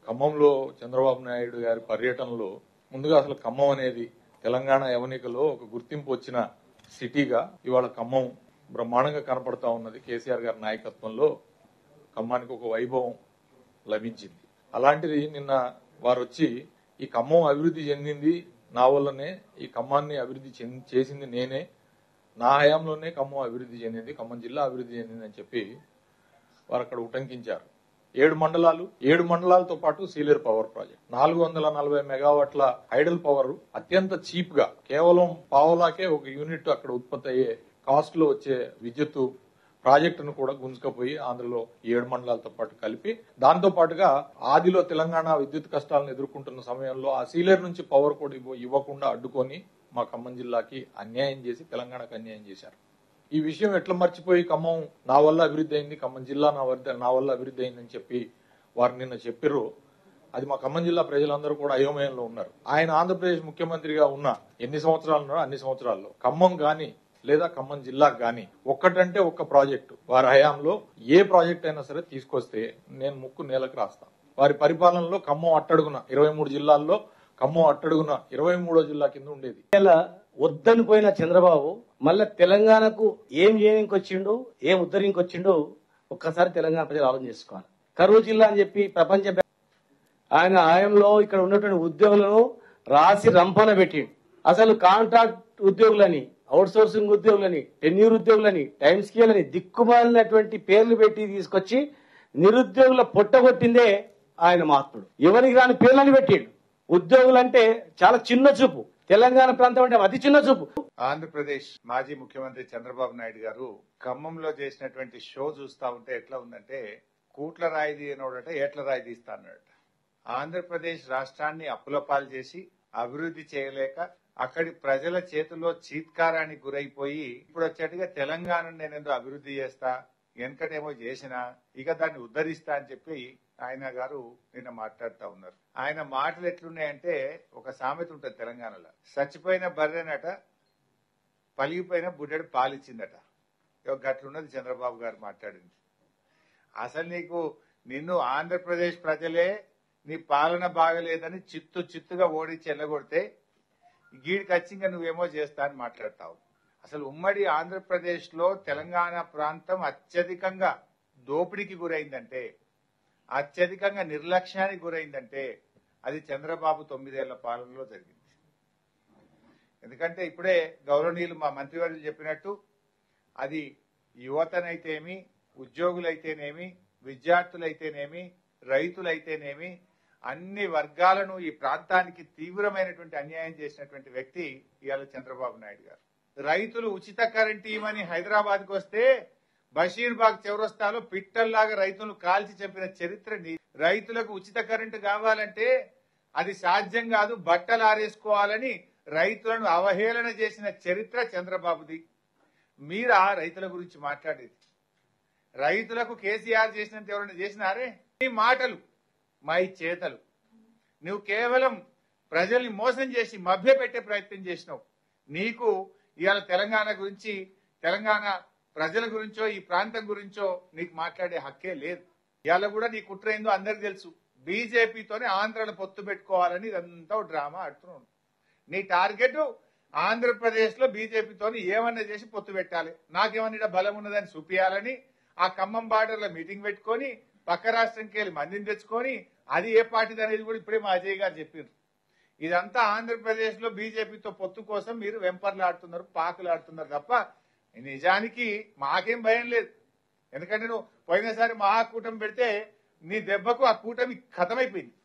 ఖమ్మంలో చంద్రబాబు నాయుడు గారి పర్యటనలో ముందుగా అసలు ఖమ్మం అనేది తెలంగాణ యవనికలో ఒక గుర్తింపు వచ్చిన సిటీగా ఇవాళ ఖమ్మం బ్రహ్మాండంగా కనపడతా ఉన్నది కేసీఆర్ గారి నాయకత్వంలో ఖమ్మానికి ఒక వైభవం లభించింది అలాంటిది నిన్న వారు వచ్చి ఈ ఖమ్మం అభివృద్ధి చెందింది నా వల్లనే ఈ ఖమ్మాన్ని అభివృద్ధి చెంది- చేసింది నేనే నా హయాంలోనే ఖమ్మం అభివృద్ధి చెందింది ఖమ్మం జిల్లా అభివృద్ధి చెందింది అని చెప్పి వారు అక్కడ ఉటంకించారు ఏడు మండలాలు ఏడు మండలాలతో పాటు సీలేరు పవర్ ప్రాజెక్ట్ నాలుగు వందల నలభై మెగావాట్ల హైడల్ పవర్ అత్యంత చీప్ గా కేవలం పావులాకే ఒక యూనిట్ అక్కడ ఉత్పత్తి అయ్యే కాస్ట్ లో వచ్చే విద్యుత్ ప్రాజెక్టును కూడా గుంజుకపోయి ఆంధ్రలో ఏడు మండలాలతో పాటు కలిపి దాంతో పాటుగా ఆదిలో తెలంగాణ విద్యుత్ కష్టాలను ఎదుర్కొంటున్న సమయంలో ఆ సీలేరు నుంచి పవర్ కూడా ఇవ్వ- ఇవ్వకుండా అడ్డుకొని మా ఖమ్మం జిల్లాకి అన్యాయం చేసి తెలంగాణకు అన్యాయం చేశారు ఈ విషయం ఎట్లా మర్చిపోయి ఖమ్మం నా వల్ల అభివృద్ధి అయింది ఖమ్మం జిల్లా నా వద్ద నా వల్ల అభివృద్ధి అయిందని చెప్పి వారు నిన్న చెప్పారు అది మా ఖమ్మం జిల్లా ప్రజలందరూ కూడా అయోమయంలో ఉన్నారు ఆయన ఆంధ్రప్రదేశ్ ముఖ్యమంత్రిగా ఉన్న ఎన్ని సంవత్సరాలు ఉన్నారో అన్ని సంవత్సరాల్లో ఖమ్మం గాని లేదా ఖమ్మం జిల్లాకు గాని ఒక్కటంటే ఒక్క ప్రాజెక్టు వారి హయాంలో ఏ ప్రాజెక్ట్ అయినా సరే తీసుకొస్తే నేను ముక్కు నేలకు రాస్తాను వారి పరిపాలనలో ఖమ్మం అట్టడుగున ఇరవై మూడు జిల్లాల్లో ఖమ్మం అట్టడుగున ఇరవై మూడో జిల్లా కింద ఉండేది ఇలా వద్దని పోయిన చంద్రబాబు మళ్ళా తెలంగాణకు ఏం చేయడానికి వచ్చిండు ఏం ఉద్ధరింకి వచ్చిండు ఒక్కసారి తెలంగాణ ప్రజలు ఆలోచన చేసుకోవాలి కరువు జిల్లా అని చెప్పి ప్రపంచ బ్యాంక్ ఆయన ఆయంలో ఇక్కడ ఉన్నటువంటి ఉద్యోగులను రాసి రంపన పెట్టిండు అసలు కాంట్రాక్ట్ ఉద్యోగులని అవుట్ సోర్సింగ్ ఉద్యోగులని టెన్యూర్ ఉద్యోగులని టైం స్కేల్ అని దిక్కుమాలినటువంటి పేర్లు పెట్టి తీసుకొచ్చి నిరుద్యోగుల పొట్టగొట్టిందే ఆయన మహాత్ముడు ఎవరికి రాని పేర్లని పెట్టిండు ఉద్యోగులంటే చాలా చిన్న చూపు తెలంగాణ ప్రాంతం అంటే అతి చిన్న చూపు ఆంధ్రప్రదేశ్ మాజీ ముఖ్యమంత్రి చంద్రబాబు నాయుడు గారు ఖమ్మంలో చేసినటువంటి షో చూస్తా ఉంటే ఎట్లా ఉందంటే కూట్ల రాయి తీయనోడట ఏట్ల రాయి తీస్తా అన్నాడట ఆంధ్రప్రదేశ్ రాష్ట్రాన్ని అప్పులపాలు చేసి అభివృద్ధి చేయలేక అక్కడి ప్రజల చేతుల్లో చీత్కారానికి గురైపోయి ఇప్పుడు వచ్చేట్టుగా తెలంగాణ నేనేదో అభివృద్ధి చేస్తా వెనకటేమో చేసిన ఇక దాన్ని ఉద్ధరిస్తా అని చెప్పి ఆయన గారు నిన్న మాట్లాడుతా ఉన్నారు ఆయన మాటలు ఎట్లున్నాయంటే ఒక సామెత ఉంటుంది తెలంగాణలో చచ్చిపోయిన బర్రెనట పలిగిపోయిన బుడ్డెడు పాలిచ్చిందట ఇక గట్లున్నది చంద్రబాబు గారు మాట్లాడింది అసలు నీకు నిన్ను ఆంధ్రప్రదేశ్ ప్రజలే నీ పాలన బాగలేదని చిత్తు చిత్తుగా ఓడించి ఎల్లగొడితే గీడికి వచ్చింగా నువ్వేమో చేస్తా అని మాట్లాడతావు అసలు ఉమ్మడి ఆంధ్రప్రదేశ్ లో తెలంగాణ ప్రాంతం అత్యధికంగా దోపిడీకి గురైందంటే అత్యధికంగా నిర్లక్ష్యానికి గురైందంటే అది చంద్రబాబు తొమ్మిదేళ్ల పాలనలో జరిగింది ఎందుకంటే ఇప్పుడే గౌరవనీయులు మా మంత్రివర్యులు చెప్పినట్టు అది యువతనైతేమి ఉద్యోగులైతేనేమి విద్యార్థులైతేనేమి రైతులైతేనేమి అన్ని వర్గాలను ఈ ప్రాంతానికి తీవ్రమైనటువంటి అన్యాయం చేసినటువంటి వ్యక్తి ఇవాళ చంద్రబాబు నాయుడు గారు రైతులు ఉచిత కరెంట్ ఇవ్వమని హైదరాబాద్ కు వస్తే బషీర్బాగ్ చౌరస్తాలో పిట్టల్లాగా రైతులను కాల్చి చంపిన చరిత్ర నీ రైతులకు ఉచిత కరెంటు కావాలంటే అది సాధ్యం కాదు బట్టలు ఆరేసుకోవాలని రైతులను అవహేళన చేసిన చరిత్ర చంద్రబాబుది మీరు ఆ రైతుల గురించి మాట్లాడేది రైతులకు కేసీఆర్ చేసినంత ఎవరైనా చేసినారే నీ మాటలు మా ఈ చేతలు నువ్వు కేవలం ప్రజల్ని మోసం చేసి మభ్యపెట్టే ప్రయత్నం చేసినావు నీకు ఇవాళ తెలంగాణ గురించి తెలంగాణ ప్రజల గురించో ఈ ప్రాంతం గురించో నీకు మాట్లాడే హక్కే లేదు ఇవాళ కూడా నీ కుట్ర ఏందో అందరికి తెలుసు బీజేపీతోనే ఆంధ్రను పొత్తు పెట్టుకోవాలని ఇదంతా ఒక డ్రామా ఆడుతున్నావు నీ టార్గెట్ ఆంధ్రప్రదేశ్ లో బీజేపీతో ఏమన్నా చేసి పొత్తు పెట్టాలి నాకేమన్నా ఈడ బలం ఉన్నదని చూపియాలని ఆ ఖమ్మం బార్డర్ లో మీటింగ్ పెట్టుకొని పక్క రాష్ట్రంకి వెళ్ళి మందిని తెచ్చుకొని అది ఏ పార్టీది అనేది కూడా ఇప్పుడే మా అజయ్ గారు చెప్పారు ఇదంతా ఆంధ్రప్రదేశ్ లో బీజేపీతో పొత్తు కోసం మీరు వెంపర్లాడుతున్నారు పాకులాడుతున్నారు తప్ప నిజానికి మాకేం భయం లేదు ఎందుకంటే నువ్వు పోయినసారి మహాకూటమి పెడితే నీ దెబ్బకు ఆ కూటమి ఖతమైపోయింది